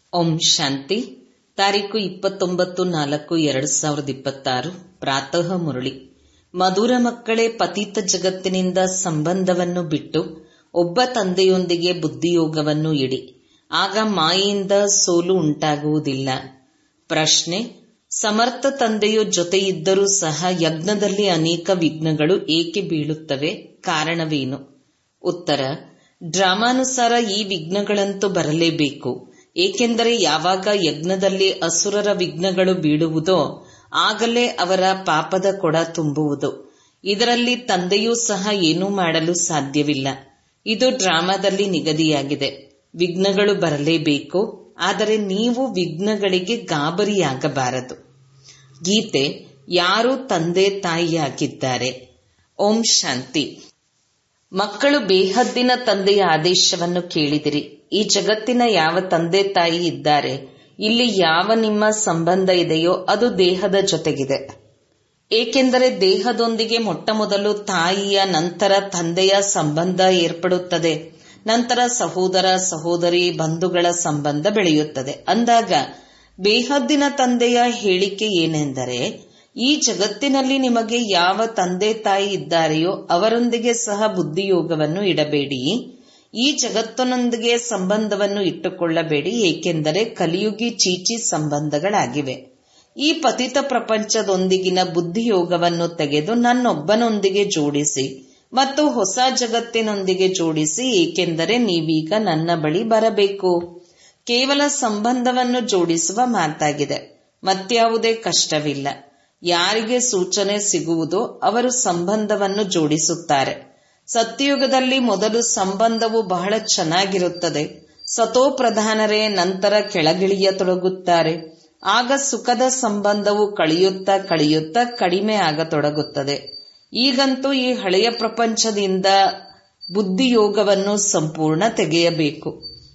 ಓಂ ಶಾಂತಿ ತಾರೀಕು ಇಪ್ಪತ್ತೊಂಬತ್ತು ನಾಲ್ಕು ಎರಡು ಸಾವಿರದ ಇಪ್ಪತ್ತಾರು ಪ್ರಾತಃ ಮುರಳಿ ಮಧುರ ಮಕ್ಕಳೇ ಪತಿತ ಜಗತ್ತಿನಿಂದ ಸಂಬಂಧವನ್ನು ಬಿಟ್ಟು ಒಬ್ಬ ತಂದೆಯೊಂದಿಗೆ ಬುದ್ಧಿಯೋಗವನ್ನು ಇಡಿ ಆಗ ಮಾಯೆಯಿಂದ ಸೋಲು ಉಂಟಾಗುವುದಿಲ್ಲ ಪ್ರಶ್ನೆ ಸಮರ್ಥ ತಂದೆಯು ಜೊತೆಯಿದ್ದರೂ ಸಹ ಯಜ್ಞದಲ್ಲಿ ಅನೇಕ ವಿಘ್ನಗಳು ಏಕೆ ಬೀಳುತ್ತವೆ ಕಾರಣವೇನು ಉತ್ತರ ಡ್ರಾಮಾನುಸಾರ ಈ ವಿಘ್ನಗಳಂತೂ ಬರಲೇಬೇಕು ಏಕೆಂದರೆ ಯಾವಾಗ ಯಜ್ಞದಲ್ಲಿ ಅಸುರರ ವಿಘ್ನಗಳು ಬೀಳುವುದೋ ಆಗಲೇ ಅವರ ಪಾಪದ ಕೊಡ ತುಂಬುವುದು ಇದರಲ್ಲಿ ತಂದೆಯೂ ಸಹ ಏನೂ ಮಾಡಲು ಸಾಧ್ಯವಿಲ್ಲ ಇದು ಡ್ರಾಮಾದಲ್ಲಿ ನಿಗದಿಯಾಗಿದೆ ವಿಘ್ನಗಳು ಬರಲೇಬೇಕು ಆದರೆ ನೀವು ವಿಘ್ನಗಳಿಗೆ ಗಾಬರಿಯಾಗಬಾರದು ಗೀತೆ ಯಾರು ತಂದೆ ತಾಯಿಯಾಗಿದ್ದಾರೆ ಓಂ ಶಾಂತಿ ಮಕ್ಕಳು ಬೇಹದ್ದಿನ ತಂದೆಯ ಆದೇಶವನ್ನು ಕೇಳಿದಿರಿ ಈ ಜಗತ್ತಿನ ಯಾವ ತಂದೆ ತಾಯಿ ಇದ್ದಾರೆ ಇಲ್ಲಿ ಯಾವ ನಿಮ್ಮ ಸಂಬಂಧ ಇದೆಯೋ ಅದು ದೇಹದ ಜೊತೆಗಿದೆ ಏಕೆಂದರೆ ದೇಹದೊಂದಿಗೆ ಮೊಟ್ಟ ಮೊದಲು ತಾಯಿಯ ನಂತರ ತಂದೆಯ ಸಂಬಂಧ ಏರ್ಪಡುತ್ತದೆ ನಂತರ ಸಹೋದರ ಸಹೋದರಿ ಬಂಧುಗಳ ಸಂಬಂಧ ಬೆಳೆಯುತ್ತದೆ ಅಂದಾಗ ಬೇಹದ್ದಿನ ತಂದೆಯ ಹೇಳಿಕೆ ಏನೆಂದರೆ ಈ ಜಗತ್ತಿನಲ್ಲಿ ನಿಮಗೆ ಯಾವ ತಂದೆ ತಾಯಿ ಇದ್ದಾರೆಯೋ ಅವರೊಂದಿಗೆ ಸಹ ಬುದ್ಧಿಯೋಗವನ್ನು ಇಡಬೇಡಿ ಈ ಜಗತ್ತಿನೊಂದಿಗೆ ಸಂಬಂಧವನ್ನು ಇಟ್ಟುಕೊಳ್ಳಬೇಡಿ ಏಕೆಂದರೆ ಕಲಿಯುಗಿ ಚೀಚಿ ಸಂಬಂಧಗಳಾಗಿವೆ ಈ ಪತಿತ ಪ್ರಪಂಚದೊಂದಿಗಿನ ಬುದ್ಧಿಯೋಗವನ್ನು ತೆಗೆದು ನನ್ನೊಬ್ಬನೊಂದಿಗೆ ಜೋಡಿಸಿ ಮತ್ತು ಹೊಸ ಜಗತ್ತಿನೊಂದಿಗೆ ಜೋಡಿಸಿ ಏಕೆಂದರೆ ನೀವೀಗ ನನ್ನ ಬಳಿ ಬರಬೇಕು ಕೇವಲ ಸಂಬಂಧವನ್ನು ಜೋಡಿಸುವ ಮಾತಾಗಿದೆ ಮತ್ಯಾವುದೇ ಕಷ್ಟವಿಲ್ಲ ಯಾರಿಗೆ ಸೂಚನೆ ಸಿಗುವುದೋ ಅವರು ಸಂಬಂಧವನ್ನು ಜೋಡಿಸುತ್ತಾರೆ ಸತ್ಯಯುಗದಲ್ಲಿ ಮೊದಲು ಸಂಬಂಧವು ಬಹಳ ಚೆನ್ನಾಗಿರುತ್ತದೆ ಸತೋ ಪ್ರಧಾನರೇ ನಂತರ ಕೆಳಗಿಳಿಯತೊಡಗುತ್ತಾರೆ ಆಗ ಸುಖದ ಸಂಬಂಧವು ಕಳೆಯುತ್ತಾ ಕಳೆಯುತ್ತಾ ಕಡಿಮೆ ಆಗತೊಡಗುತ್ತದೆ ಈಗಂತೂ ಈ ಹಳೆಯ ಪ್ರಪಂಚದಿಂದ ಬುದ್ಧಿಯೋಗವನ್ನು ಸಂಪೂರ್ಣ ತೆಗೆಯಬೇಕು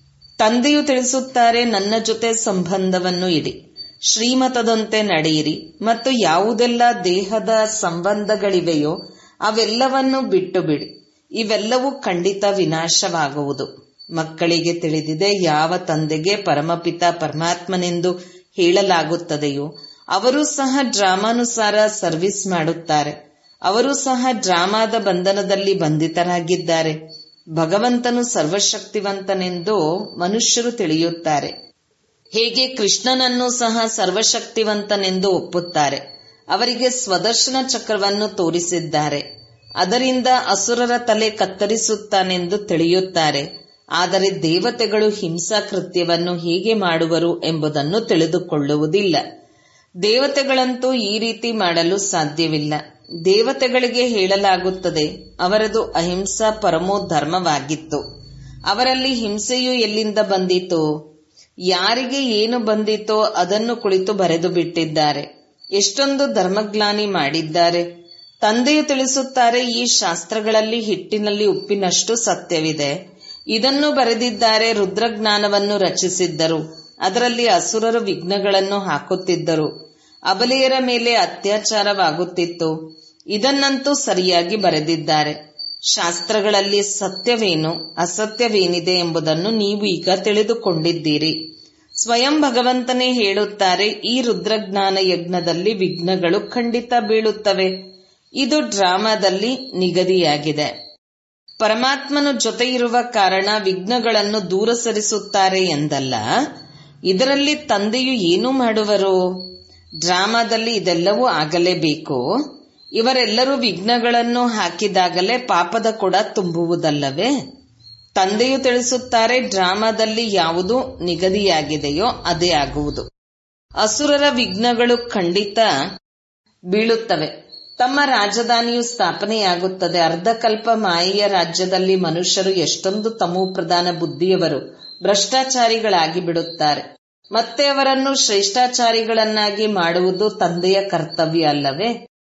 ತಂದೆಯು ತಿಳಿಸುತ್ತಾರೆ ನನ್ನ ಜೊತೆ ಸಂಬಂಧವನ್ನು ಇಡಿ ಶ್ರೀಮತದಂತೆ ನಡೆಯಿರಿ ಮತ್ತು ಯಾವುದೆಲ್ಲ ದೇಹದ ಸಂಬಂಧಗಳಿವೆಯೋ ಅವೆಲ್ಲವನ್ನು ಬಿಟ್ಟು ಬಿಡಿ ಇವೆಲ್ಲವೂ ಖಂಡಿತ ವಿನಾಶವಾಗುವುದು ಮಕ್ಕಳಿಗೆ ತಿಳಿದಿದೆ ಯಾವ ತಂದೆಗೆ ಪರಮಪಿತ ಪರಮಾತ್ಮನೆಂದು ಹೇಳಲಾಗುತ್ತದೆಯೋ ಅವರು ಸಹ ಡ್ರಾಮಾನುಸಾರ ಸರ್ವಿಸ್ ಮಾಡುತ್ತಾರೆ ಅವರು ಸಹ ಡ್ರಾಮಾದ ಬಂಧನದಲ್ಲಿ ಬಂಧಿತರಾಗಿದ್ದಾರೆ ಭಗವಂತನು ಸರ್ವಶಕ್ತಿವಂತನೆಂದು ಮನುಷ್ಯರು ತಿಳಿಯುತ್ತಾರೆ ಹೇಗೆ ಕೃಷ್ಣನನ್ನು ಸಹ ಸರ್ವಶಕ್ತಿವಂತನೆಂದು ಒಪ್ಪುತ್ತಾರೆ ಅವರಿಗೆ ಸ್ವದರ್ಶನ ಚಕ್ರವನ್ನು ತೋರಿಸಿದ್ದಾರೆ ಅದರಿಂದ ಅಸುರರ ತಲೆ ಕತ್ತರಿಸುತ್ತಾನೆಂದು ತಿಳಿಯುತ್ತಾರೆ ಆದರೆ ದೇವತೆಗಳು ಹಿಂಸಾ ಕೃತ್ಯವನ್ನು ಹೇಗೆ ಮಾಡುವರು ಎಂಬುದನ್ನು ತಿಳಿದುಕೊಳ್ಳುವುದಿಲ್ಲ ದೇವತೆಗಳಂತೂ ಈ ರೀತಿ ಮಾಡಲು ಸಾಧ್ಯವಿಲ್ಲ ದೇವತೆಗಳಿಗೆ ಹೇಳಲಾಗುತ್ತದೆ ಅವರದು ಅಹಿಂಸಾ ಪರಮೋ ಧರ್ಮವಾಗಿತ್ತು ಅವರಲ್ಲಿ ಹಿಂಸೆಯು ಎಲ್ಲಿಂದ ಬಂದಿತು ಯಾರಿಗೆ ಏನು ಬಂದಿತೋ ಅದನ್ನು ಕುಳಿತು ಬರೆದು ಬಿಟ್ಟಿದ್ದಾರೆ ಎಷ್ಟೊಂದು ಧರ್ಮಗ್ಲಾನಿ ಮಾಡಿದ್ದಾರೆ ತಂದೆಯು ತಿಳಿಸುತ್ತಾರೆ ಈ ಶಾಸ್ತ್ರಗಳಲ್ಲಿ ಹಿಟ್ಟಿನಲ್ಲಿ ಉಪ್ಪಿನಷ್ಟು ಸತ್ಯವಿದೆ ಇದನ್ನು ಬರೆದಿದ್ದಾರೆ ರುದ್ರಜ್ಞಾನವನ್ನು ರಚಿಸಿದ್ದರು ಅದರಲ್ಲಿ ಅಸುರರು ವಿಘ್ನಗಳನ್ನು ಹಾಕುತ್ತಿದ್ದರು ಅಬಲೆಯರ ಮೇಲೆ ಅತ್ಯಾಚಾರವಾಗುತ್ತಿತ್ತು ಇದನ್ನಂತೂ ಸರಿಯಾಗಿ ಬರೆದಿದ್ದಾರೆ ಶಾಸ್ತ್ರಗಳಲ್ಲಿ ಸತ್ಯವೇನು ಅಸತ್ಯವೇನಿದೆ ಎಂಬುದನ್ನು ನೀವು ಈಗ ತಿಳಿದುಕೊಂಡಿದ್ದೀರಿ ಸ್ವಯಂ ಭಗವಂತನೇ ಹೇಳುತ್ತಾರೆ ಈ ರುದ್ರಜ್ಞಾನ ಯಜ್ಞದಲ್ಲಿ ವಿಘ್ನಗಳು ಖಂಡಿತ ಬೀಳುತ್ತವೆ ಇದು ಡ್ರಾಮಾದಲ್ಲಿ ನಿಗದಿಯಾಗಿದೆ ಪರಮಾತ್ಮನು ಜೊತೆ ಇರುವ ಕಾರಣ ವಿಘ್ನಗಳನ್ನು ದೂರ ಸರಿಸುತ್ತಾರೆ ಎಂದಲ್ಲ ಇದರಲ್ಲಿ ತಂದೆಯು ಏನು ಮಾಡುವರು ಡ್ರಾಮಾದಲ್ಲಿ ಇದೆಲ್ಲವೂ ಆಗಲೇಬೇಕು ಇವರೆಲ್ಲರೂ ವಿಘ್ನಗಳನ್ನು ಹಾಕಿದಾಗಲೇ ಪಾಪದ ಕೊಡ ತುಂಬುವುದಲ್ಲವೇ ತಂದೆಯು ತಿಳಿಸುತ್ತಾರೆ ಡ್ರಾಮಾದಲ್ಲಿ ಯಾವುದು ನಿಗದಿಯಾಗಿದೆಯೋ ಅದೇ ಆಗುವುದು ಅಸುರರ ವಿಘ್ನಗಳು ಖಂಡಿತ ಬೀಳುತ್ತವೆ ತಮ್ಮ ರಾಜಧಾನಿಯು ಸ್ಥಾಪನೆಯಾಗುತ್ತದೆ ಅರ್ಧಕಲ್ಪ ಮಾಯೆಯ ರಾಜ್ಯದಲ್ಲಿ ಮನುಷ್ಯರು ಎಷ್ಟೊಂದು ತಮೋ ಪ್ರಧಾನ ಬುದ್ಧಿಯವರು ಭ್ರಷ್ಟಾಚಾರಿಗಳಾಗಿ ಬಿಡುತ್ತಾರೆ ಮತ್ತೆ ಅವರನ್ನು ಶ್ರೇಷ್ಠಾಚಾರಿಗಳನ್ನಾಗಿ ಮಾಡುವುದು ತಂದೆಯ ಕರ್ತವ್ಯ ಅಲ್ಲವೇ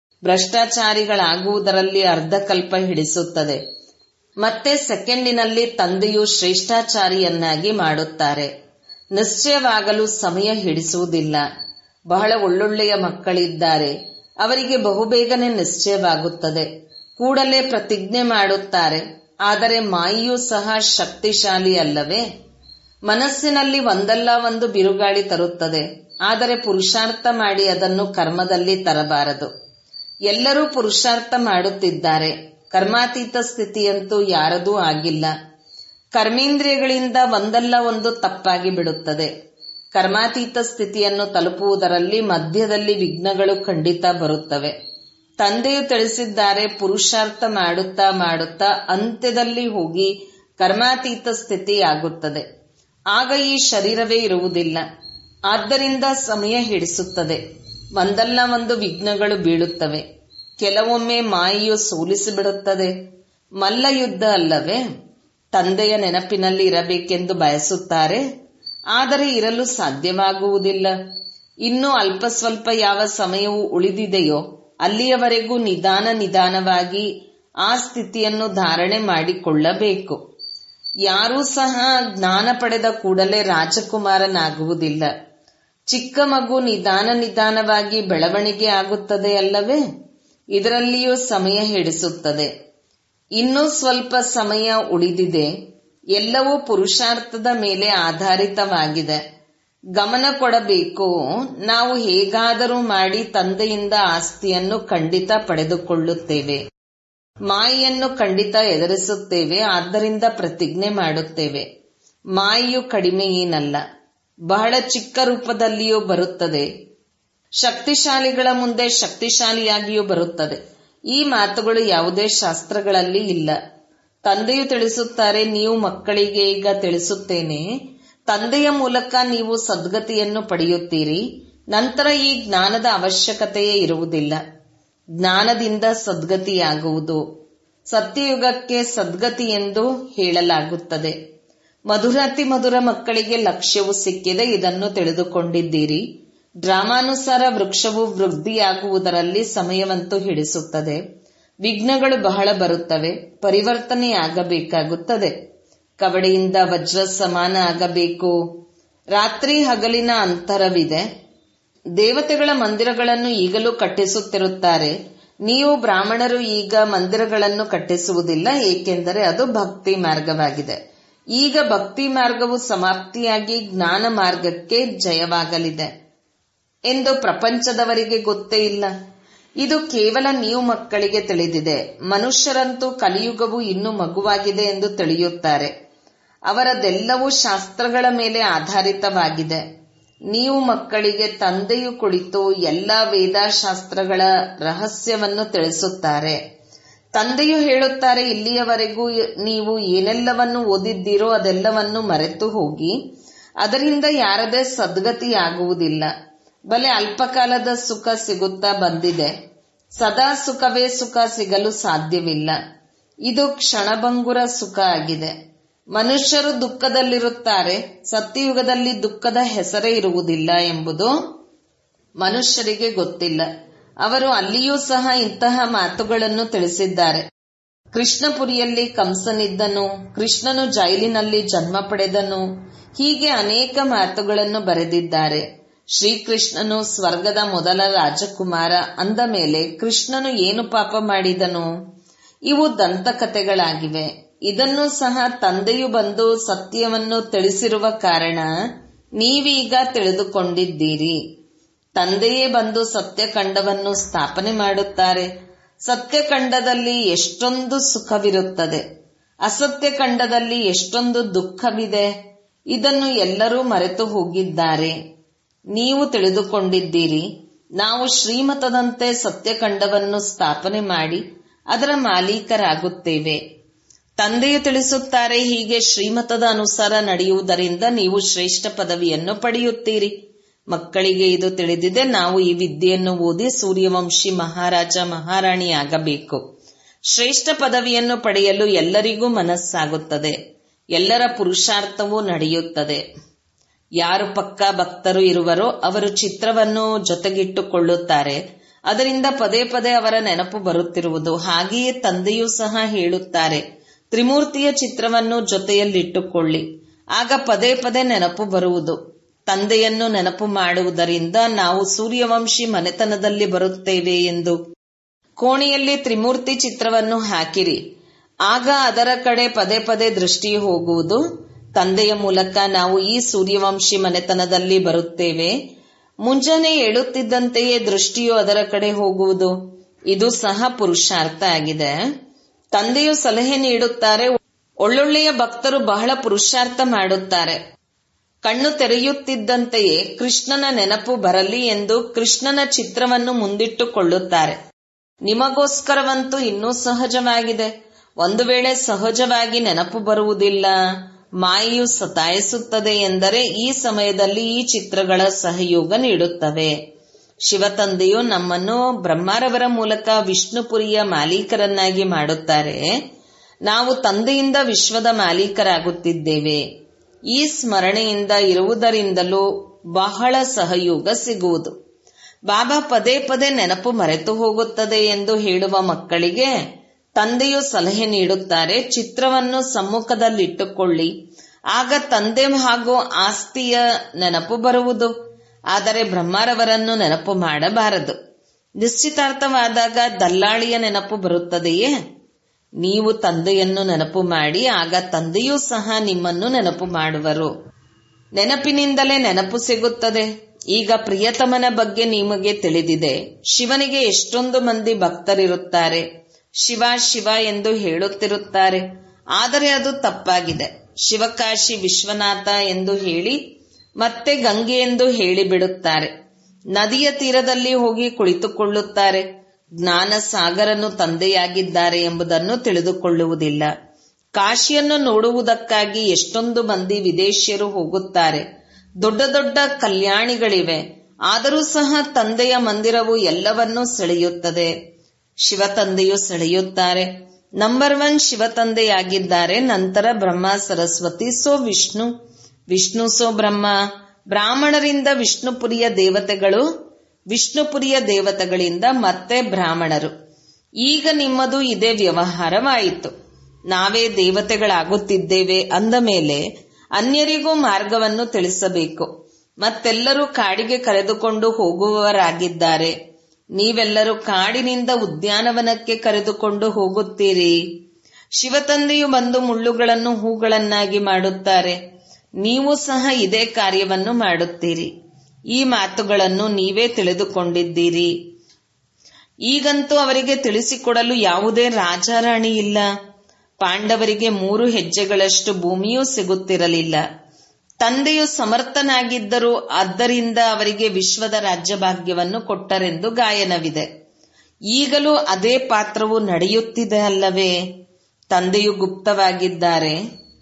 ಭ್ರಷ್ಟಾಚಾರಿಗಳಾಗುವುದರಲ್ಲಿ ಅರ್ಧಕಲ್ಪ ಹಿಡಿಸುತ್ತದೆ ಮತ್ತೆ ಸೆಕೆಂಡಿನಲ್ಲಿ ತಂದೆಯು ಶ್ರೇಷ್ಠಾಚಾರಿಯನ್ನಾಗಿ ಮಾಡುತ್ತಾರೆ ನಿಶ್ಚಯವಾಗಲು ಸಮಯ ಹಿಡಿಸುವುದಿಲ್ಲ ಬಹಳ ಒಳ್ಳೊಳ್ಳೆಯ ಮಕ್ಕಳಿದ್ದಾರೆ ಅವರಿಗೆ ಬಹುಬೇಗನೆ ನಿಶ್ಚಯವಾಗುತ್ತದೆ ಕೂಡಲೇ ಪ್ರತಿಜ್ಞೆ ಮಾಡುತ್ತಾರೆ ಆದರೆ ಮಾಯಿಯೂ ಸಹ ಶಕ್ತಿಶಾಲಿ ಅಲ್ಲವೇ ಮನಸ್ಸಿನಲ್ಲಿ ಒಂದಲ್ಲ ಒಂದು ಬಿರುಗಾಳಿ ತರುತ್ತದೆ ಆದರೆ ಪುರುಷಾರ್ಥ ಮಾಡಿ ಅದನ್ನು ಕರ್ಮದಲ್ಲಿ ತರಬಾರದು ಎಲ್ಲರೂ ಪುರುಷಾರ್ಥ ಮಾಡುತ್ತಿದ್ದಾರೆ ಕರ್ಮಾತೀತ ಸ್ಥಿತಿಯಂತೂ ಯಾರದೂ ಆಗಿಲ್ಲ ಕರ್ಮೇಂದ್ರಿಯಗಳಿಂದ ಒಂದಲ್ಲ ಒಂದು ತಪ್ಪಾಗಿ ಬಿಡುತ್ತದೆ ಕರ್ಮಾತೀತ ಸ್ಥಿತಿಯನ್ನು ತಲುಪುವುದರಲ್ಲಿ ಮಧ್ಯದಲ್ಲಿ ವಿಘ್ನಗಳು ಖಂಡಿತ ಬರುತ್ತವೆ ತಂದೆಯು ತಿಳಿಸಿದ್ದಾರೆ ಪುರುಷಾರ್ಥ ಮಾಡುತ್ತಾ ಮಾಡುತ್ತಾ ಅಂತ್ಯದಲ್ಲಿ ಹೋಗಿ ಕರ್ಮಾತೀತ ಸ್ಥಿತಿ ಆಗುತ್ತದೆ ಆಗ ಈ ಶರೀರವೇ ಇರುವುದಿಲ್ಲ ಆದ್ದರಿಂದ ಸಮಯ ಹಿಡಿಸುತ್ತದೆ ಒಂದಲ್ಲ ಒಂದು ವಿಘ್ನಗಳು ಬೀಳುತ್ತವೆ ಕೆಲವೊಮ್ಮೆ ಮಾಯೆಯು ಸೋಲಿಸಿಬಿಡುತ್ತದೆ ಮಲ್ಲ ಯುದ್ಧ ಅಲ್ಲವೇ ತಂದೆಯ ನೆನಪಿನಲ್ಲಿ ಇರಬೇಕೆಂದು ಬಯಸುತ್ತಾರೆ ಆದರೆ ಇರಲು ಸಾಧ್ಯವಾಗುವುದಿಲ್ಲ ಇನ್ನು ಅಲ್ಪ ಸ್ವಲ್ಪ ಯಾವ ಸಮಯವು ಉಳಿದಿದೆಯೋ ಅಲ್ಲಿಯವರೆಗೂ ನಿಧಾನ ನಿಧಾನವಾಗಿ ಆ ಸ್ಥಿತಿಯನ್ನು ಧಾರಣೆ ಮಾಡಿಕೊಳ್ಳಬೇಕು ಯಾರೂ ಸಹ ಜ್ಞಾನ ಪಡೆದ ಕೂಡಲೇ ರಾಜಕುಮಾರನಾಗುವುದಿಲ್ಲ ಚಿಕ್ಕ ಮಗು ನಿಧಾನ ನಿಧಾನವಾಗಿ ಬೆಳವಣಿಗೆ ಆಗುತ್ತದೆ ಅಲ್ಲವೇ ಇದರಲ್ಲಿಯೂ ಸಮಯ ಹಿಡಿಸುತ್ತದೆ ಇನ್ನೂ ಸ್ವಲ್ಪ ಸಮಯ ಉಳಿದಿದೆ ಎಲ್ಲವೂ ಪುರುಷಾರ್ಥದ ಮೇಲೆ ಆಧಾರಿತವಾಗಿದೆ ಗಮನ ಕೊಡಬೇಕು ನಾವು ಹೇಗಾದರೂ ಮಾಡಿ ತಂದೆಯಿಂದ ಆಸ್ತಿಯನ್ನು ಖಂಡಿತ ಪಡೆದುಕೊಳ್ಳುತ್ತೇವೆ ಮಾಯೆಯನ್ನು ಖಂಡಿತ ಎದುರಿಸುತ್ತೇವೆ ಆದ್ದರಿಂದ ಪ್ರತಿಜ್ಞೆ ಮಾಡುತ್ತೇವೆ ಮಾಯೆಯು ಕಡಿಮೆ ಏನಲ್ಲ ಬಹಳ ಚಿಕ್ಕ ರೂಪದಲ್ಲಿಯೂ ಬರುತ್ತದೆ ಶಕ್ತಿಶಾಲಿಗಳ ಮುಂದೆ ಶಕ್ತಿಶಾಲಿಯಾಗಿಯೂ ಬರುತ್ತದೆ ಈ ಮಾತುಗಳು ಯಾವುದೇ ಶಾಸ್ತ್ರಗಳಲ್ಲಿ ಇಲ್ಲ ತಂದೆಯು ತಿಳಿಸುತ್ತಾರೆ ನೀವು ಮಕ್ಕಳಿಗೆ ಈಗ ತಿಳಿಸುತ್ತೇನೆ ತಂದೆಯ ಮೂಲಕ ನೀವು ಸದ್ಗತಿಯನ್ನು ಪಡೆಯುತ್ತೀರಿ ನಂತರ ಈ ಜ್ಞಾನದ ಅವಶ್ಯಕತೆಯೇ ಇರುವುದಿಲ್ಲ ಜ್ಞಾನದಿಂದ ಸದ್ಗತಿಯಾಗುವುದು ಸತ್ಯಯುಗಕ್ಕೆ ಸದ್ಗತಿ ಎಂದು ಹೇಳಲಾಗುತ್ತದೆ ಮಧುರಾತಿ ಮಧುರ ಮಕ್ಕಳಿಗೆ ಲಕ್ಷ್ಯವು ಸಿಕ್ಕಿದೆ ಇದನ್ನು ತಿಳಿದುಕೊಂಡಿದ್ದೀರಿ ಡ್ರಾಮಾನುಸಾರ ವೃಕ್ಷವು ವೃದ್ಧಿಯಾಗುವುದರಲ್ಲಿ ಸಮಯವಂತೂ ಹಿಡಿಸುತ್ತದೆ ವಿಘ್ನಗಳು ಬಹಳ ಬರುತ್ತವೆ ಪರಿವರ್ತನೆಯಾಗಬೇಕಾಗುತ್ತದೆ ಕವಡೆಯಿಂದ ವಜ್ರ ಸಮಾನ ಆಗಬೇಕು ರಾತ್ರಿ ಹಗಲಿನ ಅಂತರವಿದೆ ದೇವತೆಗಳ ಮಂದಿರಗಳನ್ನು ಈಗಲೂ ಕಟ್ಟಿಸುತ್ತಿರುತ್ತಾರೆ ನೀವು ಬ್ರಾಹ್ಮಣರು ಈಗ ಮಂದಿರಗಳನ್ನು ಕಟ್ಟಿಸುವುದಿಲ್ಲ ಏಕೆಂದರೆ ಅದು ಭಕ್ತಿ ಮಾರ್ಗವಾಗಿದೆ ಈಗ ಭಕ್ತಿ ಮಾರ್ಗವು ಸಮಾಪ್ತಿಯಾಗಿ ಜ್ಞಾನ ಮಾರ್ಗಕ್ಕೆ ಜಯವಾಗಲಿದೆ ಎಂದು ಪ್ರಪಂಚದವರಿಗೆ ಗೊತ್ತೇ ಇಲ್ಲ ಇದು ಕೇವಲ ನೀವು ಮಕ್ಕಳಿಗೆ ತಿಳಿದಿದೆ ಮನುಷ್ಯರಂತೂ ಕಲಿಯುಗವು ಇನ್ನೂ ಮಗುವಾಗಿದೆ ಎಂದು ತಿಳಿಯುತ್ತಾರೆ ಅವರದೆಲ್ಲವೂ ಶಾಸ್ತ್ರಗಳ ಮೇಲೆ ಆಧಾರಿತವಾಗಿದೆ ನೀವು ಮಕ್ಕಳಿಗೆ ತಂದೆಯು ಕುಳಿತು ಎಲ್ಲ ವೇದಾಶಾಸ್ತ್ರಗಳ ರಹಸ್ಯವನ್ನು ತಿಳಿಸುತ್ತಾರೆ ತಂದೆಯು ಹೇಳುತ್ತಾರೆ ಇಲ್ಲಿಯವರೆಗೂ ನೀವು ಏನೆಲ್ಲವನ್ನು ಓದಿದ್ದೀರೋ ಅದೆಲ್ಲವನ್ನು ಮರೆತು ಹೋಗಿ ಅದರಿಂದ ಯಾರದೇ ಸದ್ಗತಿಯಾಗುವುದಿಲ್ಲ ಬಲೆ ಅಲ್ಪಕಾಲದ ಸುಖ ಸಿಗುತ್ತಾ ಬಂದಿದೆ ಸದಾ ಸುಖವೇ ಸುಖ ಸಿಗಲು ಸಾಧ್ಯವಿಲ್ಲ ಇದು ಕ್ಷಣಭಂಗುರ ಸುಖ ಆಗಿದೆ ಮನುಷ್ಯರು ದುಃಖದಲ್ಲಿರುತ್ತಾರೆ ಸತ್ಯಯುಗದಲ್ಲಿ ದುಃಖದ ಹೆಸರೇ ಇರುವುದಿಲ್ಲ ಎಂಬುದು ಮನುಷ್ಯರಿಗೆ ಗೊತ್ತಿಲ್ಲ ಅವರು ಅಲ್ಲಿಯೂ ಸಹ ಇಂತಹ ಮಾತುಗಳನ್ನು ತಿಳಿಸಿದ್ದಾರೆ ಕೃಷ್ಣಪುರಿಯಲ್ಲಿ ಕಂಸನಿದ್ದನು ಕೃಷ್ಣನು ಜೈಲಿನಲ್ಲಿ ಜನ್ಮ ಪಡೆದನು ಹೀಗೆ ಅನೇಕ ಮಾತುಗಳನ್ನು ಬರೆದಿದ್ದಾರೆ ಶ್ರೀಕೃಷ್ಣನು ಸ್ವರ್ಗದ ಮೊದಲ ರಾಜಕುಮಾರ ಅಂದ ಮೇಲೆ ಕೃಷ್ಣನು ಏನು ಪಾಪ ಮಾಡಿದನು ಇವು ದಂತಕಥೆಗಳಾಗಿವೆ ಇದನ್ನು ಸಹ ತಂದೆಯು ಬಂದು ಸತ್ಯವನ್ನು ತಿಳಿಸಿರುವ ಕಾರಣ ನೀವೀಗ ತಿಳಿದುಕೊಂಡಿದ್ದೀರಿ ತಂದೆಯೇ ಬಂದು ಸತ್ಯಖಂಡವನ್ನು ಸ್ಥಾಪನೆ ಮಾಡುತ್ತಾರೆ ಸತ್ಯಖಂಡದಲ್ಲಿ ಎಷ್ಟೊಂದು ಸುಖವಿರುತ್ತದೆ ಅಸತ್ಯಖಂಡದಲ್ಲಿ ಎಷ್ಟೊಂದು ದುಃಖವಿದೆ ಇದನ್ನು ಎಲ್ಲರೂ ಮರೆತು ಹೋಗಿದ್ದಾರೆ ನೀವು ತಿಳಿದುಕೊಂಡಿದ್ದೀರಿ ನಾವು ಶ್ರೀಮತದಂತೆ ಸತ್ಯಖಂಡವನ್ನು ಸ್ಥಾಪನೆ ಮಾಡಿ ಅದರ ಮಾಲೀಕರಾಗುತ್ತೇವೆ ತಂದೆಯು ತಿಳಿಸುತ್ತಾರೆ ಹೀಗೆ ಶ್ರೀಮತದ ಅನುಸಾರ ನಡೆಯುವುದರಿಂದ ನೀವು ಶ್ರೇಷ್ಠ ಪದವಿಯನ್ನು ಪಡೆಯುತ್ತೀರಿ ಮಕ್ಕಳಿಗೆ ಇದು ತಿಳಿದಿದೆ ನಾವು ಈ ವಿದ್ಯೆಯನ್ನು ಓದಿ ಸೂರ್ಯವಂಶಿ ಮಹಾರಾಜ ಮಹಾರಾಣಿ ಆಗಬೇಕು ಶ್ರೇಷ್ಠ ಪದವಿಯನ್ನು ಪಡೆಯಲು ಎಲ್ಲರಿಗೂ ಮನಸ್ಸಾಗುತ್ತದೆ ಎಲ್ಲರ ಪುರುಷಾರ್ಥವೂ ನಡೆಯುತ್ತದೆ ಯಾರು ಪಕ್ಕಾ ಭಕ್ತರು ಇರುವರೋ ಅವರು ಚಿತ್ರವನ್ನು ಜೊತೆಗಿಟ್ಟುಕೊಳ್ಳುತ್ತಾರೆ ಅದರಿಂದ ಪದೇ ಪದೇ ಅವರ ನೆನಪು ಬರುತ್ತಿರುವುದು ಹಾಗೆಯೇ ತಂದೆಯೂ ಸಹ ಹೇಳುತ್ತಾರೆ ತ್ರಿಮೂರ್ತಿಯ ಚಿತ್ರವನ್ನು ಜೊತೆಯಲ್ಲಿಟ್ಟುಕೊಳ್ಳಿ ಆಗ ಪದೇ ಪದೇ ನೆನಪು ಬರುವುದು ತಂದೆಯನ್ನು ನೆನಪು ಮಾಡುವುದರಿಂದ ನಾವು ಸೂರ್ಯವಂಶಿ ಮನೆತನದಲ್ಲಿ ಬರುತ್ತೇವೆ ಎಂದು ಕೋಣೆಯಲ್ಲಿ ತ್ರಿಮೂರ್ತಿ ಚಿತ್ರವನ್ನು ಹಾಕಿರಿ ಆಗ ಅದರ ಕಡೆ ಪದೇ ಪದೇ ದೃಷ್ಟಿ ಹೋಗುವುದು ತಂದೆಯ ಮೂಲಕ ನಾವು ಈ ಸೂರ್ಯವಂಶಿ ಮನೆತನದಲ್ಲಿ ಬರುತ್ತೇವೆ ಮುಂಜಾನೆ ಏಳುತ್ತಿದ್ದಂತೆಯೇ ದೃಷ್ಟಿಯು ಅದರ ಕಡೆ ಹೋಗುವುದು ಇದು ಸಹ ಪುರುಷಾರ್ಥ ಆಗಿದೆ ತಂದೆಯು ಸಲಹೆ ನೀಡುತ್ತಾರೆ ಒಳ್ಳೊಳ್ಳೆಯ ಭಕ್ತರು ಬಹಳ ಪುರುಷಾರ್ಥ ಮಾಡುತ್ತಾರೆ ಕಣ್ಣು ತೆರೆಯುತ್ತಿದ್ದಂತೆಯೇ ಕೃಷ್ಣನ ನೆನಪು ಬರಲಿ ಎಂದು ಕೃಷ್ಣನ ಚಿತ್ರವನ್ನು ಮುಂದಿಟ್ಟುಕೊಳ್ಳುತ್ತಾರೆ ನಿಮಗೋಸ್ಕರವಂತೂ ಇನ್ನೂ ಸಹಜವಾಗಿದೆ ಒಂದು ವೇಳೆ ಸಹಜವಾಗಿ ನೆನಪು ಬರುವುದಿಲ್ಲ ಮಾಯೆಯು ಸತಾಯಿಸುತ್ತದೆ ಎಂದರೆ ಈ ಸಮಯದಲ್ಲಿ ಈ ಚಿತ್ರಗಳ ಸಹಯೋಗ ನೀಡುತ್ತವೆ ಶಿವತಂದೆಯು ನಮ್ಮನ್ನು ಬ್ರಹ್ಮಾರವರ ಮೂಲಕ ವಿಷ್ಣುಪುರಿಯ ಮಾಲೀಕರನ್ನಾಗಿ ಮಾಡುತ್ತಾರೆ ನಾವು ತಂದೆಯಿಂದ ವಿಶ್ವದ ಮಾಲೀಕರಾಗುತ್ತಿದ್ದೇವೆ ಈ ಸ್ಮರಣೆಯಿಂದ ಇರುವುದರಿಂದಲೂ ಬಹಳ ಸಹಯೋಗ ಸಿಗುವುದು ಬಾಬಾ ಪದೇ ಪದೇ ನೆನಪು ಮರೆತು ಹೋಗುತ್ತದೆ ಎಂದು ಹೇಳುವ ಮಕ್ಕಳಿಗೆ ತಂದೆಯು ಸಲಹೆ ನೀಡುತ್ತಾರೆ ಚಿತ್ರವನ್ನು ಸಮ್ಮುಖದಲ್ಲಿಟ್ಟುಕೊಳ್ಳಿ ಆಗ ತಂದೆ ಹಾಗೂ ಆಸ್ತಿಯ ನೆನಪು ಬರುವುದು ಆದರೆ ಬ್ರಹ್ಮಾರವರನ್ನು ನೆನಪು ಮಾಡಬಾರದು ನಿಶ್ಚಿತಾರ್ಥವಾದಾಗ ದಲ್ಲಾಳಿಯ ನೆನಪು ಬರುತ್ತದೆಯೇ ನೀವು ತಂದೆಯನ್ನು ನೆನಪು ಮಾಡಿ ಆಗ ತಂದೆಯೂ ಸಹ ನಿಮ್ಮನ್ನು ನೆನಪು ಮಾಡುವರು ನೆನಪಿನಿಂದಲೇ ನೆನಪು ಸಿಗುತ್ತದೆ ಈಗ ಪ್ರಿಯತಮನ ಬಗ್ಗೆ ನಿಮಗೆ ತಿಳಿದಿದೆ ಶಿವನಿಗೆ ಎಷ್ಟೊಂದು ಮಂದಿ ಭಕ್ತರಿರುತ್ತಾರೆ ಶಿವ ಶಿವ ಎಂದು ಹೇಳುತ್ತಿರುತ್ತಾರೆ ಆದರೆ ಅದು ತಪ್ಪಾಗಿದೆ ಶಿವಕಾಶಿ ವಿಶ್ವನಾಥ ಎಂದು ಹೇಳಿ ಮತ್ತೆ ಗಂಗೆ ಎಂದು ಹೇಳಿಬಿಡುತ್ತಾರೆ ನದಿಯ ತೀರದಲ್ಲಿ ಹೋಗಿ ಕುಳಿತುಕೊಳ್ಳುತ್ತಾರೆ ಜ್ಞಾನ ಸಾಗರನು ತಂದೆಯಾಗಿದ್ದಾರೆ ಎಂಬುದನ್ನು ತಿಳಿದುಕೊಳ್ಳುವುದಿಲ್ಲ ಕಾಶಿಯನ್ನು ನೋಡುವುದಕ್ಕಾಗಿ ಎಷ್ಟೊಂದು ಮಂದಿ ವಿದೇಶಿಯರು ಹೋಗುತ್ತಾರೆ ದೊಡ್ಡ ದೊಡ್ಡ ಕಲ್ಯಾಣಿಗಳಿವೆ ಆದರೂ ಸಹ ತಂದೆಯ ಮಂದಿರವು ಎಲ್ಲವನ್ನೂ ಸೆಳೆಯುತ್ತದೆ ಶಿವತಂದೆಯು ಸೆಳೆಯುತ್ತಾರೆ ನಂಬರ್ ಒನ್ ಶಿವತಂದೆಯಾಗಿದ್ದಾರೆ ನಂತರ ಬ್ರಹ್ಮ ಸರಸ್ವತಿ ಸೋ ವಿಷ್ಣು ವಿಷ್ಣು ಸೋ ಬ್ರಹ್ಮ ಬ್ರಾಹ್ಮಣರಿಂದ ವಿಷ್ಣುಪುರಿಯ ದೇವತೆಗಳು ವಿಷ್ಣುಪುರಿಯ ದೇವತೆಗಳಿಂದ ಮತ್ತೆ ಬ್ರಾಹ್ಮಣರು ಈಗ ನಿಮ್ಮದು ಇದೇ ವ್ಯವಹಾರವಾಯಿತು ನಾವೇ ದೇವತೆಗಳಾಗುತ್ತಿದ್ದೇವೆ ಅಂದ ಮೇಲೆ ಅನ್ಯರಿಗೂ ಮಾರ್ಗವನ್ನು ತಿಳಿಸಬೇಕು ಮತ್ತೆಲ್ಲರೂ ಕಾಡಿಗೆ ಕರೆದುಕೊಂಡು ಹೋಗುವವರಾಗಿದ್ದಾರೆ ನೀವೆಲ್ಲರೂ ಕಾಡಿನಿಂದ ಉದ್ಯಾನವನಕ್ಕೆ ಕರೆದುಕೊಂಡು ಹೋಗುತ್ತೀರಿ ಶಿವತಂದೆಯು ಬಂದು ಮುಳ್ಳುಗಳನ್ನು ಹೂಗಳನ್ನಾಗಿ ಮಾಡುತ್ತಾರೆ ನೀವು ಸಹ ಇದೇ ಕಾರ್ಯವನ್ನು ಮಾಡುತ್ತೀರಿ ಈ ಮಾತುಗಳನ್ನು ನೀವೇ ತಿಳಿದುಕೊಂಡಿದ್ದೀರಿ ಈಗಂತೂ ಅವರಿಗೆ ತಿಳಿಸಿಕೊಡಲು ಯಾವುದೇ ರಾಜಾರಾಣಿ ಇಲ್ಲ ಪಾಂಡವರಿಗೆ ಮೂರು ಹೆಜ್ಜೆಗಳಷ್ಟು ಭೂಮಿಯೂ ಸಿಗುತ್ತಿರಲಿಲ್ಲ ತಂದೆಯು ಸಮರ್ಥನಾಗಿದ್ದರು ಆದ್ದರಿಂದ ಅವರಿಗೆ ವಿಶ್ವದ ರಾಜ್ಯಭಾಗ್ಯವನ್ನು ಕೊಟ್ಟರೆಂದು ಗಾಯನವಿದೆ ಈಗಲೂ ಅದೇ ಪಾತ್ರವು ನಡೆಯುತ್ತಿದೆ ಅಲ್ಲವೇ ತಂದೆಯು ಗುಪ್ತವಾಗಿದ್ದಾರೆ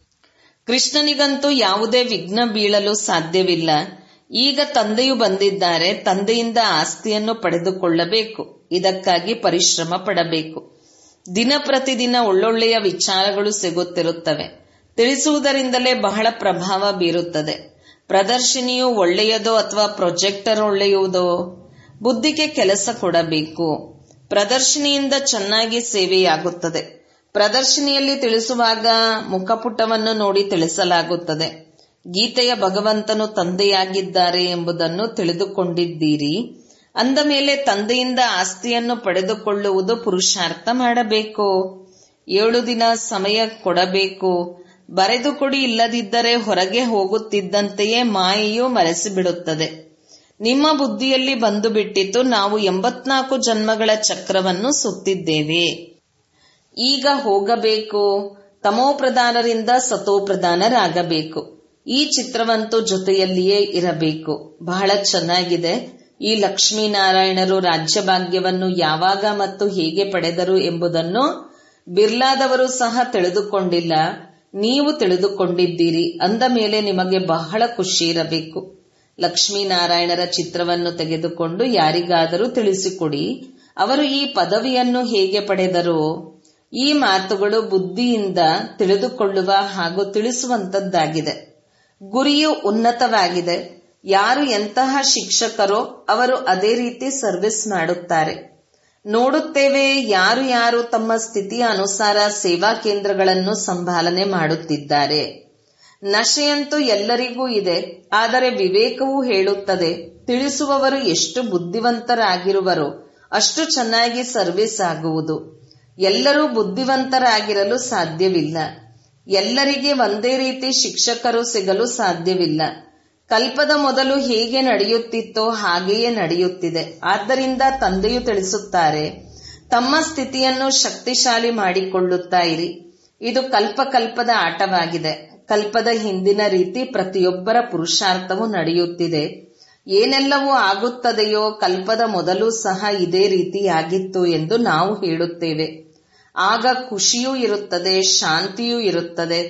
ಕೃಷ್ಣನಿಗಂತೂ ಯಾವುದೇ ವಿಘ್ನ ಬೀಳಲು ಸಾಧ್ಯವಿಲ್ಲ ಈಗ ತಂದೆಯು ಬಂದಿದ್ದಾರೆ ತಂದೆಯಿಂದ ಆಸ್ತಿಯನ್ನು ಪಡೆದುಕೊಳ್ಳಬೇಕು ಇದಕ್ಕಾಗಿ ಪರಿಶ್ರಮ ಪಡಬೇಕು ದಿನ ಪ್ರತಿದಿನ ಒಳ್ಳೊಳ್ಳೆಯ ವಿಚಾರಗಳು ಸಿಗುತ್ತಿರುತ್ತವೆ ತಿಳಿಸುವುದರಿಂದಲೇ ಬಹಳ ಪ್ರಭಾವ ಬೀರುತ್ತದೆ ಪ್ರದರ್ಶಿನಿಯು ಒಳ್ಳೆಯದೋ ಅಥವಾ ಪ್ರೊಜೆಕ್ಟರ್ ಒಳ್ಳೆಯುವುದೋ ಬುದ್ಧಿಗೆ ಕೆಲಸ ಕೊಡಬೇಕು ಪ್ರದರ್ಶಿನಿಯಿಂದ ಚೆನ್ನಾಗಿ ಸೇವೆಯಾಗುತ್ತದೆ ಪ್ರದರ್ಶಿನಿಯಲ್ಲಿ ತಿಳಿಸುವಾಗ ಮುಖಪುಟವನ್ನು ನೋಡಿ ತಿಳಿಸಲಾಗುತ್ತದೆ ಗೀತೆಯ ಭಗವಂತನು ತಂದೆಯಾಗಿದ್ದಾರೆ ಎಂಬುದನ್ನು ತಿಳಿದುಕೊಂಡಿದ್ದೀರಿ ಅಂದ ಮೇಲೆ ತಂದೆಯಿಂದ ಆಸ್ತಿಯನ್ನು ಪಡೆದುಕೊಳ್ಳುವುದು ಪುರುಷಾರ್ಥ ಮಾಡಬೇಕು ಏಳು ದಿನ ಸಮಯ ಕೊಡಬೇಕು ಬರೆದು ಕೊಡಿ ಇಲ್ಲದಿದ್ದರೆ ಹೊರಗೆ ಹೋಗುತ್ತಿದ್ದಂತೆಯೇ ಮಾಯೆಯು ಮರೆಸಿಬಿಡುತ್ತದೆ ನಿಮ್ಮ ಬುದ್ಧಿಯಲ್ಲಿ ಬಂದು ಬಿಟ್ಟಿತು ನಾವು ಎಂಬತ್ನಾಲ್ಕು ಜನ್ಮಗಳ ಚಕ್ರವನ್ನು ಸುತ್ತಿದ್ದೇವೆ ಈಗ ಹೋಗಬೇಕು ತಮೋಪ್ರಧಾನರಿಂದ ಸತೋಪ್ರಧಾನರಾಗಬೇಕು ಈ ಚಿತ್ರವಂತೂ ಜೊತೆಯಲ್ಲಿಯೇ ಇರಬೇಕು ಬಹಳ ಚೆನ್ನಾಗಿದೆ ಈ ಲಕ್ಷ್ಮೀನಾರಾಯಣರು ರಾಜ್ಯಭಾಗ್ಯವನ್ನು ಯಾವಾಗ ಮತ್ತು ಹೇಗೆ ಪಡೆದರು ಎಂಬುದನ್ನು ಬಿರ್ಲಾದವರು ಸಹ ತಿಳಿದುಕೊಂಡಿಲ್ಲ ನೀವು ತಿಳಿದುಕೊಂಡಿದ್ದೀರಿ ಅಂದ ಮೇಲೆ ನಿಮಗೆ ಬಹಳ ಖುಷಿ ಇರಬೇಕು ಲಕ್ಷ್ಮೀನಾರಾಯಣರ ಚಿತ್ರವನ್ನು ತೆಗೆದುಕೊಂಡು ಯಾರಿಗಾದರೂ ತಿಳಿಸಿಕೊಡಿ ಅವರು ಈ ಪದವಿಯನ್ನು ಹೇಗೆ ಪಡೆದರು ಈ ಮಾತುಗಳು ಬುದ್ಧಿಯಿಂದ ತಿಳಿದುಕೊಳ್ಳುವ ಹಾಗೂ ತಿಳಿಸುವಂತದ್ದಾಗಿದೆ ಗುರಿಯು ಉನ್ನತವಾಗಿದೆ ಯಾರು ಎಂತಹ ಶಿಕ್ಷಕರೋ ಅವರು ಅದೇ ರೀತಿ ಸರ್ವಿಸ್ ಮಾಡುತ್ತಾರೆ ನೋಡುತ್ತೇವೆ ಯಾರು ಯಾರು ತಮ್ಮ ಸ್ಥಿತಿಯ ಅನುಸಾರ ಸೇವಾ ಕೇಂದ್ರಗಳನ್ನು ಸಂಭಾಲನೆ ಮಾಡುತ್ತಿದ್ದಾರೆ ನಶೆಯಂತೂ ಎಲ್ಲರಿಗೂ ಇದೆ ಆದರೆ ವಿವೇಕವೂ ಹೇಳುತ್ತದೆ ತಿಳಿಸುವವರು ಎಷ್ಟು ಬುದ್ಧಿವಂತರಾಗಿರುವರೋ ಅಷ್ಟು ಚೆನ್ನಾಗಿ ಸರ್ವಿಸ್ ಆಗುವುದು ಎಲ್ಲರೂ ಬುದ್ಧಿವಂತರಾಗಿರಲು ಸಾಧ್ಯವಿಲ್ಲ ಎಲ್ಲರಿಗೆ ಒಂದೇ ರೀತಿ ಶಿಕ್ಷಕರು ಸಿಗಲು ಸಾಧ್ಯವಿಲ್ಲ ಕಲ್ಪದ ಮೊದಲು ಹೇಗೆ ನಡೆಯುತ್ತಿತ್ತೋ ಹಾಗೆಯೇ ನಡೆಯುತ್ತಿದೆ ಆದ್ದರಿಂದ ತಂದೆಯು ತಿಳಿಸುತ್ತಾರೆ ತಮ್ಮ ಸ್ಥಿತಿಯನ್ನು ಶಕ್ತಿಶಾಲಿ ಮಾಡಿಕೊಳ್ಳುತ್ತಾ ಇರಿ ಇದು ಕಲ್ಪಕಲ್ಪದ ಆಟವಾಗಿದೆ ಕಲ್ಪದ ಹಿಂದಿನ ರೀತಿ ಪ್ರತಿಯೊಬ್ಬರ ಪುರುಷಾರ್ಥವು ನಡೆಯುತ್ತಿದೆ ಏನೆಲ್ಲವೂ ಆಗುತ್ತದೆಯೋ ಕಲ್ಪದ ಮೊದಲು ಸಹ ಇದೇ ರೀತಿಯಾಗಿತ್ತು ಎಂದು ನಾವು ಹೇಳುತ್ತೇವೆ ಆಗ ಖುಷಿಯೂ ಇರುತ್ತದೆ ಶಾಂತಿಯೂ ಇರುತ್ತದೆ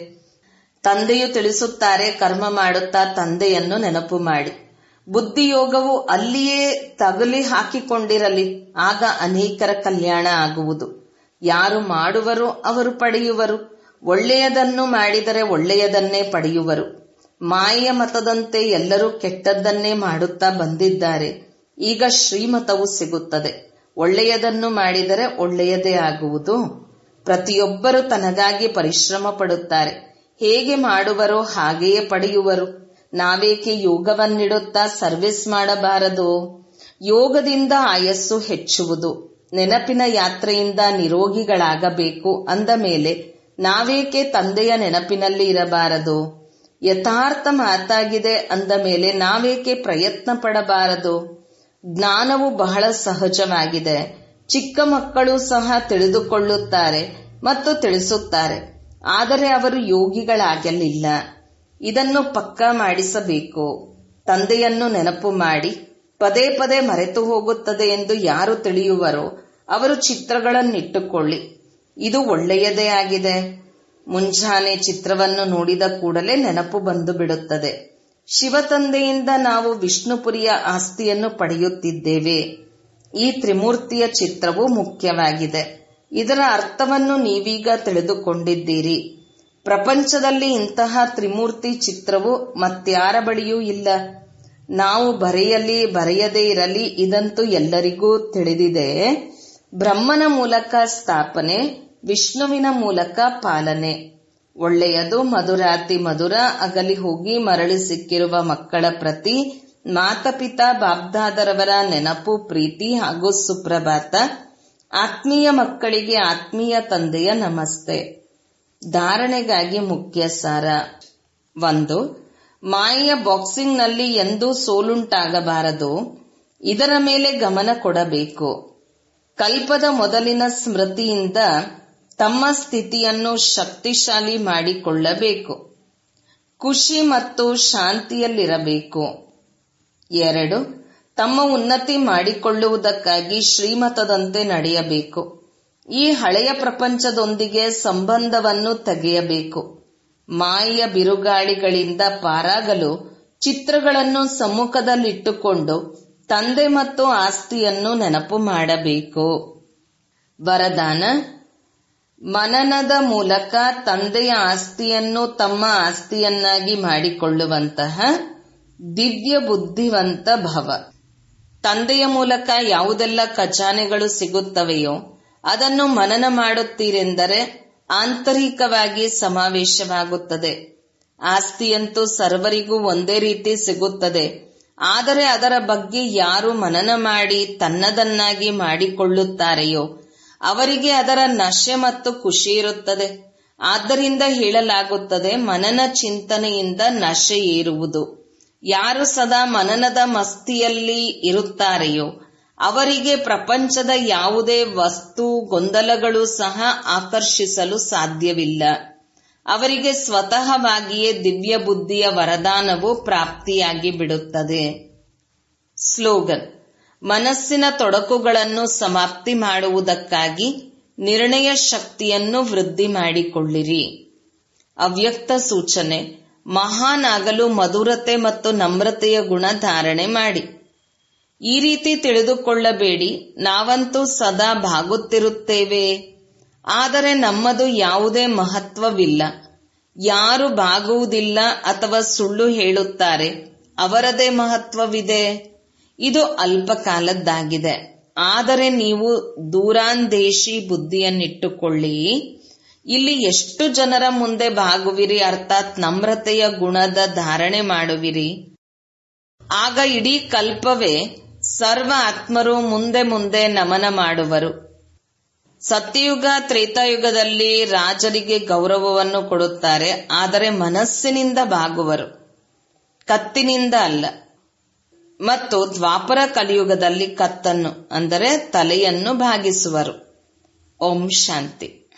ತಂದೆಯು ತಿಳಿಸುತ್ತಾರೆ ಕರ್ಮ ಮಾಡುತ್ತಾ ತಂದೆಯನ್ನು ನೆನಪು ಮಾಡಿ ಬುದ್ಧಿಯೋಗವು ಅಲ್ಲಿಯೇ ತಗುಲಿ ಹಾಕಿಕೊಂಡಿರಲಿ ಆಗ ಅನೇಕರ ಕಲ್ಯಾಣ ಆಗುವುದು ಯಾರು ಮಾಡುವರು ಅವರು ಪಡೆಯುವರು ಒಳ್ಳೆಯದನ್ನು ಮಾಡಿದರೆ ಒಳ್ಳೆಯದನ್ನೇ ಪಡೆಯುವರು ಮಾಯೆಯ ಮತದಂತೆ ಎಲ್ಲರೂ ಕೆಟ್ಟದ್ದನ್ನೇ ಮಾಡುತ್ತಾ ಬಂದಿದ್ದಾರೆ ಈಗ ಶ್ರೀಮತವು ಸಿಗುತ್ತದೆ ಒಳ್ಳೆಯದನ್ನು ಮಾಡಿದರೆ ಒಳ್ಳೆಯದೇ ಆಗುವುದು ಪ್ರತಿಯೊಬ್ಬರು ತನಗಾಗಿ ಪರಿಶ್ರಮ ಪಡುತ್ತಾರೆ ಹೇಗೆ ಮಾಡುವರೋ ಹಾಗೆಯೇ ಪಡೆಯುವರು ನಾವೇಕೆ ಯೋಗವನ್ನಿಡುತ್ತಾ ಸರ್ವಿಸ್ ಮಾಡಬಾರದು ಯೋಗದಿಂದ ಆಯಸ್ಸು ಹೆಚ್ಚುವುದು ನೆನಪಿನ ಯಾತ್ರೆಯಿಂದ ನಿರೋಗಿಗಳಾಗಬೇಕು ಅಂದ ಮೇಲೆ ನಾವೇಕೆ ತಂದೆಯ ನೆನಪಿನಲ್ಲಿ ಇರಬಾರದು ಯಥಾರ್ಥ ಮಾತಾಗಿದೆ ಅಂದ ಮೇಲೆ ನಾವೇಕೆ ಪ್ರಯತ್ನ ಪಡಬಾರದು ಜ್ಞಾನವು ಬಹಳ ಸಹಜವಾಗಿದೆ ಚಿಕ್ಕ ಮಕ್ಕಳು ಸಹ ತಿಳಿದುಕೊಳ್ಳುತ್ತಾರೆ ಮತ್ತು ತಿಳಿಸುತ್ತಾರೆ ಆದರೆ ಅವರು ಯೋಗಿಗಳಾಗಲಿಲ್ಲ ಇದನ್ನು ಪಕ್ಕಾ ಮಾಡಿಸಬೇಕು ತಂದೆಯನ್ನು ನೆನಪು ಮಾಡಿ ಪದೇ ಪದೇ ಮರೆತು ಹೋಗುತ್ತದೆ ಎಂದು ಯಾರು ತಿಳಿಯುವರೋ ಅವರು ಚಿತ್ರಗಳನ್ನಿಟ್ಟುಕೊಳ್ಳಿ ಇದು ಒಳ್ಳೆಯದೇ ಆಗಿದೆ ಮುಂಜಾನೆ ಚಿತ್ರವನ್ನು ನೋಡಿದ ಕೂಡಲೇ ನೆನಪು ಬಂದು ಬಿಡುತ್ತದೆ ಶಿವತಂದೆಯಿಂದ ನಾವು ವಿಷ್ಣುಪುರಿಯ ಆಸ್ತಿಯನ್ನು ಪಡೆಯುತ್ತಿದ್ದೇವೆ ಈ ತ್ರಿಮೂರ್ತಿಯ ಚಿತ್ರವು ಮುಖ್ಯವಾಗಿದೆ ಇದರ ಅರ್ಥವನ್ನು ನೀವೀಗ ತಿಳಿದುಕೊಂಡಿದ್ದೀರಿ ಪ್ರಪಂಚದಲ್ಲಿ ಇಂತಹ ತ್ರಿಮೂರ್ತಿ ಚಿತ್ರವು ಮತ್ಯಾರ ಬಳಿಯೂ ಇಲ್ಲ ನಾವು ಬರೆಯಲಿ ಬರೆಯದೇ ಇರಲಿ ಇದಂತೂ ಎಲ್ಲರಿಗೂ ತಿಳಿದಿದೆ ಬ್ರಹ್ಮನ ಮೂಲಕ ಸ್ಥಾಪನೆ ವಿಷ್ಣುವಿನ ಮೂಲಕ ಪಾಲನೆ ಒಳ್ಳೆಯದು ಮಧುರಾತಿ ಮಧುರ ಅಗಲಿ ಹೋಗಿ ಮರಳಿ ಸಿಕ್ಕಿರುವ ಮಕ್ಕಳ ಪ್ರತಿ ಮಾತಪಿತಾ ಬಾಬ್ದಾದರವರ ನೆನಪು ಪ್ರೀತಿ ಹಾಗೂ ಸುಪ್ರಭಾತ ಆತ್ಮೀಯ ಮಕ್ಕಳಿಗೆ ಆತ್ಮೀಯ ತಂದೆಯ ನಮಸ್ತೆ ಧಾರಣೆಗಾಗಿ ಮುಖ್ಯ ಸಾರ ಒಂದು ಮಾಯೆಯ ಬಾಕ್ಸಿಂಗ್ನಲ್ಲಿ ಎಂದೂ ಸೋಲುಂಟಾಗಬಾರದು ಇದರ ಮೇಲೆ ಗಮನ ಕೊಡಬೇಕು ಕಲ್ಪದ ಮೊದಲಿನ ಸ್ಮೃತಿಯಿಂದ ತಮ್ಮ ಸ್ಥಿತಿಯನ್ನು ಶಕ್ತಿಶಾಲಿ ಮಾಡಿಕೊಳ್ಳಬೇಕು ಖುಷಿ ಮತ್ತು ಶಾಂತಿಯಲ್ಲಿರಬೇಕು ಎರಡು ತಮ್ಮ ಉನ್ನತಿ ಮಾಡಿಕೊಳ್ಳುವುದಕ್ಕಾಗಿ ಶ್ರೀಮತದಂತೆ ನಡೆಯಬೇಕು ಈ ಹಳೆಯ ಪ್ರಪಂಚದೊಂದಿಗೆ ಸಂಬಂಧವನ್ನು ತೆಗೆಯಬೇಕು ಮಾಯೆಯ ಬಿರುಗಾಳಿಗಳಿಂದ ಪಾರಾಗಲು ಚಿತ್ರಗಳನ್ನು ಸಮ್ಮುಖದಲ್ಲಿಟ್ಟುಕೊಂಡು ತಂದೆ ಮತ್ತು ಆಸ್ತಿಯನ್ನು ನೆನಪು ಮಾಡಬೇಕು ವರದಾನ ಮನನದ ಮೂಲಕ ತಂದೆಯ ಆಸ್ತಿಯನ್ನು ತಮ್ಮ ಆಸ್ತಿಯನ್ನಾಗಿ ಮಾಡಿಕೊಳ್ಳುವಂತಹ ದಿವ್ಯ ಬುದ್ಧಿವಂತ ಭವ ತಂದೆಯ ಮೂಲಕ ಯಾವುದೆಲ್ಲ ಖಜಾನೆಗಳು ಸಿಗುತ್ತವೆಯೋ ಅದನ್ನು ಮನನ ಮಾಡುತ್ತೀರೆಂದರೆ ಆಂತರಿಕವಾಗಿ ಸಮಾವೇಶವಾಗುತ್ತದೆ ಆಸ್ತಿಯಂತೂ ಸರ್ವರಿಗೂ ಒಂದೇ ರೀತಿ ಸಿಗುತ್ತದೆ ಆದರೆ ಅದರ ಬಗ್ಗೆ ಯಾರು ಮನನ ಮಾಡಿ ತನ್ನದನ್ನಾಗಿ ಮಾಡಿಕೊಳ್ಳುತ್ತಾರೆಯೋ ಅವರಿಗೆ ಅದರ ನಶೆ ಮತ್ತು ಖುಷಿ ಇರುತ್ತದೆ ಆದ್ದರಿಂದ ಹೇಳಲಾಗುತ್ತದೆ ಮನನ ಚಿಂತನೆಯಿಂದ ನಶೆ ಏರುವುದು ಯಾರು ಸದಾ ಮನನದ ಮಸ್ತಿಯಲ್ಲಿ ಇರುತ್ತಾರೆಯೋ ಅವರಿಗೆ ಪ್ರಪಂಚದ ಯಾವುದೇ ವಸ್ತು ಗೊಂದಲಗಳು ಸಹ ಆಕರ್ಷಿಸಲು ಸಾಧ್ಯವಿಲ್ಲ ಅವರಿಗೆ ಸ್ವತಃವಾಗಿಯೇ ದಿವ್ಯ ಬುದ್ಧಿಯ ವರದಾನವು ಪ್ರಾಪ್ತಿಯಾಗಿ ಬಿಡುತ್ತದೆ ಸ್ಲೋಗನ್ ಮನಸ್ಸಿನ ತೊಡಕುಗಳನ್ನು ಸಮಾಪ್ತಿ ಮಾಡುವುದಕ್ಕಾಗಿ ನಿರ್ಣಯ ಶಕ್ತಿಯನ್ನು ವೃದ್ಧಿ ಮಾಡಿಕೊಳ್ಳಿರಿ ಅವ್ಯಕ್ತ ಸೂಚನೆ ಮಹಾನ್ ಆಗಲು ಮಧುರತೆ ಮತ್ತು ನಮ್ರತೆಯ ಗುಣ ಧಾರಣೆ ಮಾಡಿ ಈ ರೀತಿ ತಿಳಿದುಕೊಳ್ಳಬೇಡಿ ನಾವಂತೂ ಸದಾ ಭಾಗುತ್ತಿರುತ್ತೇವೆ ಆದರೆ ನಮ್ಮದು ಯಾವುದೇ ಮಹತ್ವವಿಲ್ಲ ಯಾರು ಬಾಗುವುದಿಲ್ಲ ಅಥವಾ ಸುಳ್ಳು ಹೇಳುತ್ತಾರೆ ಅವರದೇ ಮಹತ್ವವಿದೆ ಇದು ಅಲ್ಪಕಾಲದ್ದಾಗಿದೆ ಆದರೆ ನೀವು ದೂರಾಂದೇಶಿ ಬುದ್ಧಿಯನ್ನಿಟ್ಟುಕೊಳ್ಳಿ ಇಲ್ಲಿ ಎಷ್ಟು ಜನರ ಮುಂದೆ ಬಾಗುವಿರಿ ಅರ್ಥಾತ್ ನಮ್ರತೆಯ ಗುಣದ ಧಾರಣೆ ಮಾಡುವಿರಿ ಆಗ ಇಡೀ ಕಲ್ಪವೇ ಸರ್ವ ಆತ್ಮರು ಮುಂದೆ ಮುಂದೆ ನಮನ ಮಾಡುವರು ಸತ್ಯಯುಗ ತ್ರೇತಾಯುಗದಲ್ಲಿ ರಾಜರಿಗೆ ಗೌರವವನ್ನು ಕೊಡುತ್ತಾರೆ ಆದರೆ ಮನಸ್ಸಿನಿಂದ ಬಾಗುವರು ಕತ್ತಿನಿಂದ ಅಲ್ಲ ಮತ್ತು ದ್ವಾಪರ ಕಲಿಯುಗದಲ್ಲಿ ಕತ್ತನ್ನು ಅಂದರೆ ತಲೆಯನ್ನು ಭಾಗಿಸುವರು ಓಂ ಶಾಂತಿ